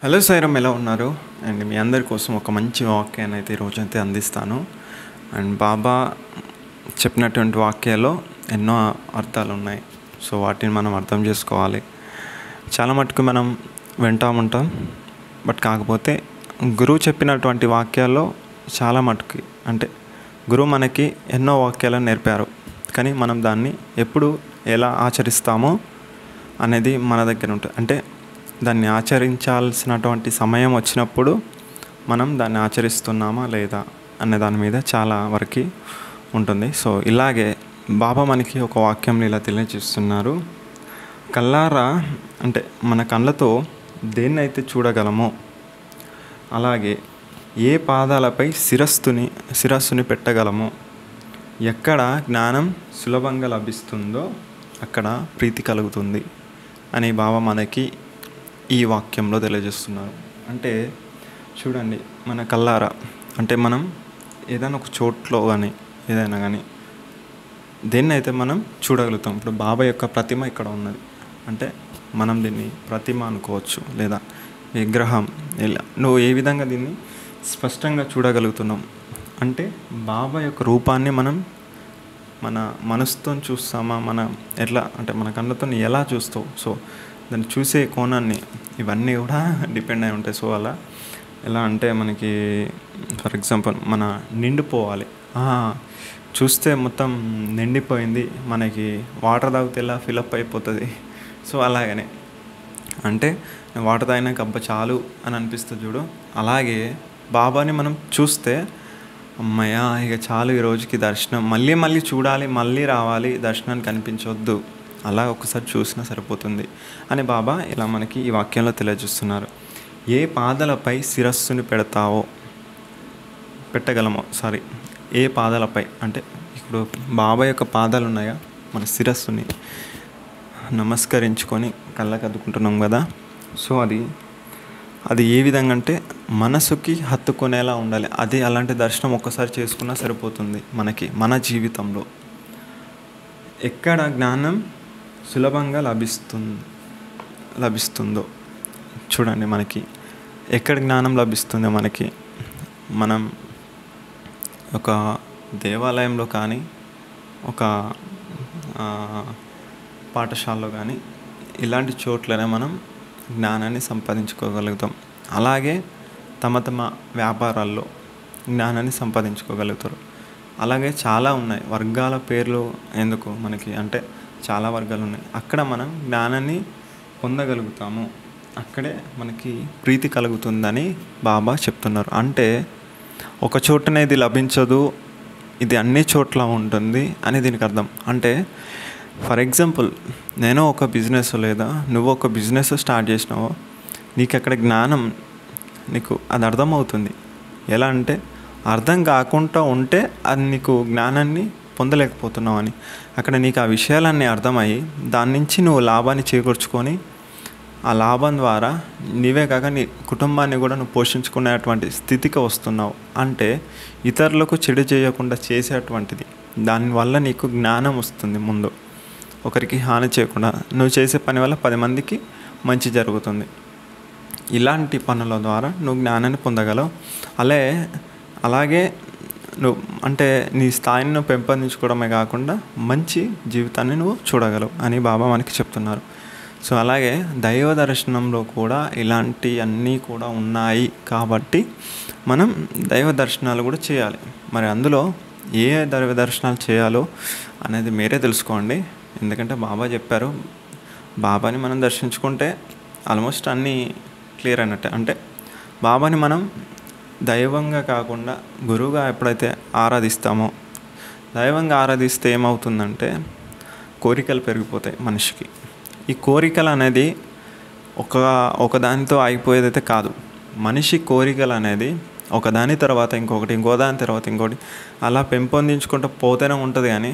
hello సైరం ఎలా ఉన్నారు and మీ అందరి కోసం ఒక మంచి వాక్యాన్ని అయితే ఈరోజు అయితే అందిస్తాను అండ్ బాబా చెప్పినటువంటి వాక్యాల్లో ఎన్నో అర్థాలు ఉన్నాయి సో వాటిని మనం అర్థం చేసుకోవాలి చాలా మటుకు మనం వింటా ఉంటాం బట్ కాకపోతే గురువు చెప్పినటువంటి వాక్యాల్లో చాలా మటుకు అంటే గురువు మనకి ఎన్నో వాక్యాలను నేర్పారు కానీ మనం దాన్ని ఎప్పుడు ఎలా ఆచరిస్తామో అనేది మన దగ్గర ఉంటుంది అంటే దాన్ని ఆచరించాల్సినటువంటి సమయం వచ్చినప్పుడు మనం దాన్ని ఆచరిస్తున్నామా లేదా అనే దాని మీద చాలా వరకు ఉంటుంది సో ఇలాగే బాబా మనకి ఒక వాక్యంలో ఇలా తెలియజేస్తున్నారు కల్లారా అంటే మన కళ్ళతో దేన్నైతే చూడగలమో అలాగే ఏ పాదాలపై శిరస్సుని శిరస్సుని పెట్టగలమో ఎక్కడ జ్ఞానం సులభంగా లభిస్తుందో అక్కడ ప్రీతి కలుగుతుంది అని బాబా మనకి ఈ వాక్యంలో తెలియజేస్తున్నారు అంటే చూడండి మన కల్లారా అంటే మనం ఏదైనా ఒక చోట్లో కానీ ఏదైనా కానీ దేన్ని అయితే మనం చూడగలుగుతాం ఇప్పుడు బాబా యొక్క ప్రతిమ ఇక్కడ ఉన్నది అంటే మనం దీన్ని ప్రతిమ అనుకోవచ్చు లేదా విగ్రహం ఇలా నువ్వు ఏ విధంగా దీన్ని స్పష్టంగా చూడగలుగుతున్నాం అంటే బాబా యొక్క రూపాన్ని మనం మన మనసుతో చూస్తామా మన ఎట్లా అంటే మన కళ్ళతో ఎలా చూస్తావు సో దాన్ని చూసే కోణాన్ని ఇవన్నీ కూడా డిపెండ్ అయి ఉంటాయి సో అలా ఎలా అంటే మనకి ఫర్ ఎగ్జాంపుల్ మన నిండిపోవాలి చూస్తే మొత్తం నిండిపోయింది మనకి వాటర్ తాగితే ఎలా ఫిలప్ అయిపోతుంది సో అలాగనే అంటే వాటర్ తాగినాక అబ్బా చాలు అని అనిపిస్తుంది చూడు అలాగే బాబాని మనం చూస్తే అమ్మయ్య ఇక చాలు ఈ రోజుకి దర్శనం మళ్ళీ మళ్ళీ చూడాలి మళ్ళీ రావాలి దర్శనానికి కనిపించవద్దు అలా ఒకసారి చూసినా సరిపోతుంది అని బాబా ఇలా మనకి ఈ వాక్యంలో తెలియజేస్తున్నారు ఏ పాదాలపై శిరస్సుని పెడతావో పెట్టగలమో సారీ ఏ పాదాలపై అంటే ఇప్పుడు బాబా యొక్క పాదాలు ఉన్నాయా మన శిరస్సుని నమస్కరించుకొని కళ్ళకి అద్దుకుంటున్నాం కదా సో అది అది ఏ విధంగా అంటే మనసుకి హత్తుకునేలా ఉండాలి అది అలాంటి దర్శనం ఒక్కసారి చేసుకున్నా సరిపోతుంది మనకి మన జీవితంలో ఎక్కడ జ్ఞానం సులభంగా లభిస్తుంది లభిస్తుందో చూడండి మనకి ఎక్కడ జ్ఞానం లభిస్తుందో మనకి మనం ఒక దేవాలయంలో కానీ ఒక పాఠశాలలో కానీ ఇలాంటి చోట్లనే మనం జ్ఞానాన్ని సంపాదించుకోగలుగుతాం అలాగే తమ తమ వ్యాపారాల్లో జ్ఞానాన్ని సంపాదించుకోగలుగుతారు అలాగే చాలా ఉన్నాయి వర్గాల పేర్లు ఎందుకు మనకి అంటే చాలా వర్గాలు ఉన్నాయి అక్కడ మనం జ్ఞానాన్ని పొందగలుగుతాము అక్కడే మనకి ప్రీతి కలుగుతుందని బాబా చెప్తున్నారు అంటే ఒక చోటనే ఇది లభించదు ఇది అన్ని చోట్ల ఉంటుంది అని దీనికి అర్థం అంటే ఫర్ ఎగ్జాంపుల్ నేను ఒక బిజినెస్ లేదా నువ్వు ఒక బిజినెస్ స్టార్ట్ చేసినావో నీకు అక్కడ జ్ఞానం నీకు అది అర్థమవుతుంది ఎలా అంటే అర్థం కాకుండా ఉంటే అది నీకు జ్ఞానాన్ని పొందలేకపోతున్నావు అని అక్కడ నీకు ఆ విషయాలన్నీ అర్థమయ్యి దాని నుంచి నువ్వు లాభాన్ని చేకూర్చుకొని ఆ లాభం ద్వారా నీవే కాక నీ కుటుంబాన్ని కూడా నువ్వు పోషించుకునేటువంటి స్థితికి వస్తున్నావు అంటే ఇతరులకు చెడు చేయకుండా చేసేటువంటిది దానివల్ల నీకు జ్ఞానం వస్తుంది ముందు ఒకరికి హాని చేయకుండా నువ్వు చేసే పని వల్ల పది మందికి మంచి జరుగుతుంది ఇలాంటి పనుల ద్వారా నువ్వు జ్ఞానాన్ని పొందగలవు అలే అలాగే నువ్వు అంటే నీ స్థాయిని నువ్వు పెంపొందించుకోవడమే కాకుండా మంచి జీవితాన్ని నువ్వు చూడగలవు అని బాబా మనకి చెప్తున్నారు సో అలాగే దైవ దర్శనంలో కూడా ఇలాంటి అన్నీ కూడా ఉన్నాయి కాబట్టి మనం దైవ దర్శనాలు కూడా చేయాలి మరి అందులో ఏ దైవ దర్శనాలు చేయాలో అనేది మీరే తెలుసుకోండి ఎందుకంటే బాబా చెప్పారు బాబాని మనం దర్శించుకుంటే ఆల్మోస్ట్ అన్నీ క్లియర్ అయినట్టే అంటే బాబాని మనం దైవంగా కాకుండా గురువుగా ఎప్పుడైతే ఆరాధిస్తామో దైవంగా ఆరాధిస్తే ఏమవుతుందంటే కోరికలు పెరిగిపోతాయి మనిషికి ఈ కోరికలు అనేది ఒక ఒకదానితో ఆగిపోయేదైతే కాదు మనిషి కోరికలు అనేది ఒకదాని తర్వాత ఇంకొకటి ఇంకో దాని తర్వాత ఇంకోటి అలా పెంపొందించుకుంటూ పోతూనే ఉంటుంది కానీ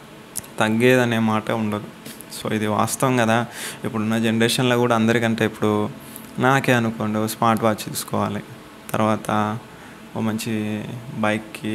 తగ్గేదనే మాట ఉండదు సో ఇది వాస్తవం కదా ఇప్పుడున్న జనరేషన్లో కూడా అందరికంటే ఇప్పుడు నాకే అనుకోండి ఓ స్మార్ట్ వాచ్ తీసుకోవాలి తర్వాత ఓ మంచి బైక్కి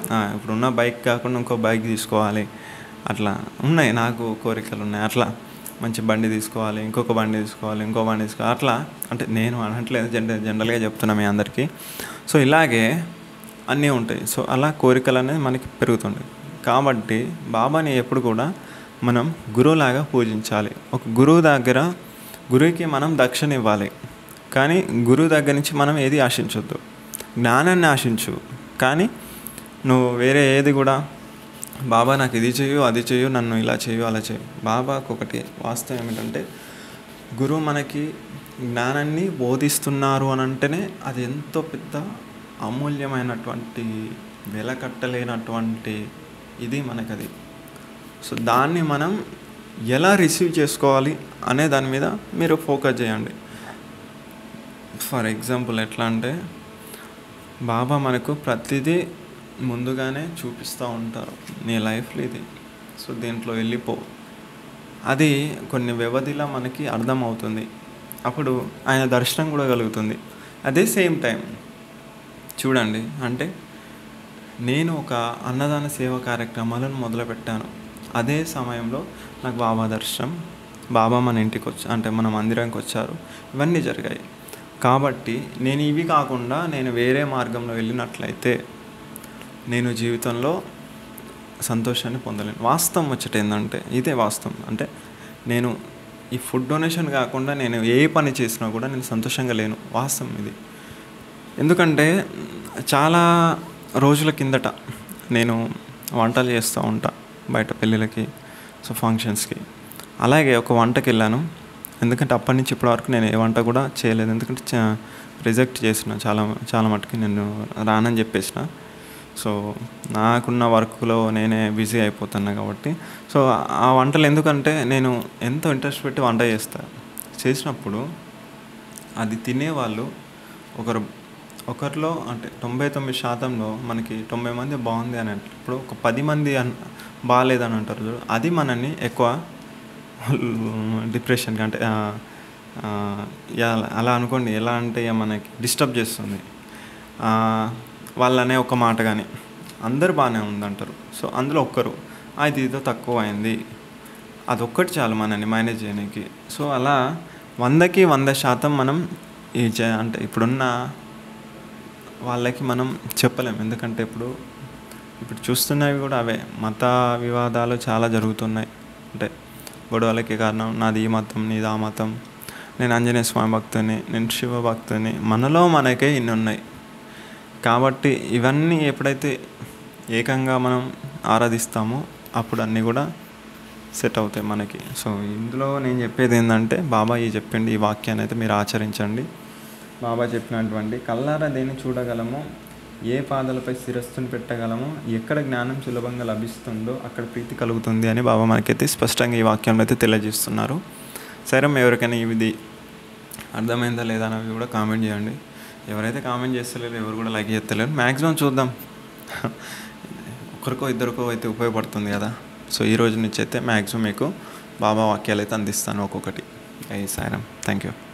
ఇప్పుడున్న బైక్ కాకుండా ఇంకో బైక్ తీసుకోవాలి అట్లా ఉన్నాయి నాకు కోరికలు ఉన్నాయి అట్లా మంచి బండి తీసుకోవాలి ఇంకొక బండి తీసుకోవాలి ఇంకో బండి తీసుకోవాలి అట్లా అంటే నేను అనట్లేదు జనరల్ జనరల్గా చెప్తున్నా మీ అందరికీ సో ఇలాగే అన్నీ ఉంటాయి సో అలా కోరికలు అనేది మనకి పెరుగుతుంటాయి కాబట్టి బాబాని ఎప్పుడు కూడా మనం గురువులాగా పూజించాలి ఒక గురువు దగ్గర గురువుకి మనం దక్షిణ ఇవ్వాలి కానీ గురువు దగ్గర నుంచి మనం ఏది ఆశించొద్దు జ్ఞానాన్ని ఆశించు కానీ నువ్వు వేరే ఏది కూడా బాబా నాకు ఇది చేయు అది చేయు నన్ను ఇలా చేయు అలా చేయు బాబాకు ఒకటి వాస్తవం ఏమిటంటే గురువు మనకి జ్ఞానాన్ని బోధిస్తున్నారు అని అంటేనే అది ఎంతో పెద్ద అమూల్యమైనటువంటి వెలకట్టలేనటువంటి ఇది మనకది సో దాన్ని మనం ఎలా రిసీవ్ చేసుకోవాలి అనే దాని మీద మీరు ఫోకస్ చేయండి ఫర్ ఎగ్జాంపుల్ ఎట్లా అంటే బాబా మనకు ప్రతిదీ ముందుగానే చూపిస్తూ ఉంటారు నీ లైఫ్లో ఇది సో దీంట్లో వెళ్ళిపో అది కొన్ని వ్యవధిలో మనకి అర్థమవుతుంది అప్పుడు ఆయన దర్శనం కూడా కలుగుతుంది అదే సేమ్ టైం చూడండి అంటే నేను ఒక అన్నదాన సేవ కార్యక్రమాలను మొదలుపెట్టాను అదే సమయంలో నాకు బాబా దర్శనం బాబా మన ఇంటికి వచ్చి అంటే మన మందిరానికి వచ్చారు ఇవన్నీ జరిగాయి కాబట్టి నేను ఇవి కాకుండా నేను వేరే మార్గంలో వెళ్ళినట్లయితే నేను జీవితంలో సంతోషాన్ని పొందలేను వాస్తవం వచ్చేట ఏంటంటే ఇదే వాస్తవం అంటే నేను ఈ ఫుడ్ డొనేషన్ కాకుండా నేను ఏ పని చేసినా కూడా నేను సంతోషంగా లేను వాస్తవం ఇది ఎందుకంటే చాలా రోజుల కిందట నేను వంటలు చేస్తూ ఉంటా బయట పెళ్ళిళ్ళకి సో ఫంక్షన్స్కి అలాగే ఒక వంటకి వెళ్ళాను ఎందుకంటే అప్పటి నుంచి ఇప్పటి వరకు నేను ఏ వంట కూడా చేయలేదు ఎందుకంటే రిజెక్ట్ చేసిన చాలా చాలా మటుకు నేను రానని చెప్పేసిన సో నాకున్న వర్క్లో నేనే బిజీ అయిపోతున్నా కాబట్టి సో ఆ వంటలు ఎందుకంటే నేను ఎంతో ఇంట్రెస్ట్ పెట్టి వంట చేస్తా చేసినప్పుడు అది తినేవాళ్ళు ఒకరు ఒకరిలో అంటే తొంభై తొమ్మిది శాతంలో మనకి తొంభై మంది బాగుంది అని ఇప్పుడు ఒక పది మంది అన్ బాగాలేదని అంటారు చూడు అది మనల్ని ఎక్కువ డిప్రెషన్కి అంటే అలా అనుకోండి ఎలా అంటే మనకి డిస్టర్బ్ చేస్తుంది వాళ్ళనే ఒక మాట కానీ అందరు బాగానే ఉందంటారు సో అందులో ఒక్కరు అది ఇదో తక్కువ అయింది అదొక్కటి చాలు మనల్ని మేనేజ్ చేయడానికి సో అలా వందకి వంద శాతం మనం ఈ అంటే ఇప్పుడున్న వాళ్ళకి మనం చెప్పలేం ఎందుకంటే ఇప్పుడు ఇప్పుడు చూస్తున్నవి కూడా అవే మత వివాదాలు చాలా జరుగుతున్నాయి అంటే గొడవలకి కారణం నాది ఈ మతం నీది ఆ మతం నేను ఆంజనేయ స్వామి భక్తుని నేను శివ భక్తుని మనలో మనకే ఇన్ని ఉన్నాయి కాబట్టి ఇవన్నీ ఎప్పుడైతే ఏకంగా మనం ఆరాధిస్తామో అప్పుడు అన్నీ కూడా సెట్ అవుతాయి మనకి సో ఇందులో నేను చెప్పేది ఏంటంటే బాబా ఈ చెప్పిండి ఈ వాక్యాన్ని అయితే మీరు ఆచరించండి బాబా చెప్పినటువంటి కల్లారా దేన్ని చూడగలమో ఏ పాదాలపై శిరస్సును పెట్టగలమో ఎక్కడ జ్ఞానం సులభంగా లభిస్తుందో అక్కడ ప్రీతి కలుగుతుంది అని బాబా మనకైతే స్పష్టంగా ఈ వాక్యంలో అయితే తెలియజేస్తున్నారు సరే ఎవరికైనా ఇది అర్థమైందా లేదా అనేవి కూడా కామెంట్ చేయండి ఎవరైతే కామెంట్ చేస్తలేరు ఎవరు కూడా లైక్ చేస్తలేరు మ్యాక్సిమం చూద్దాం ఒకరికో ఇద్దరికో అయితే ఉపయోగపడుతుంది కదా సో ఈ రోజు నుంచి అయితే మ్యాక్సిమం మీకు బాబా వాక్యాలు అయితే అందిస్తాను ఒక్కొక్కటి ఐ సారం థ్యాంక్ యూ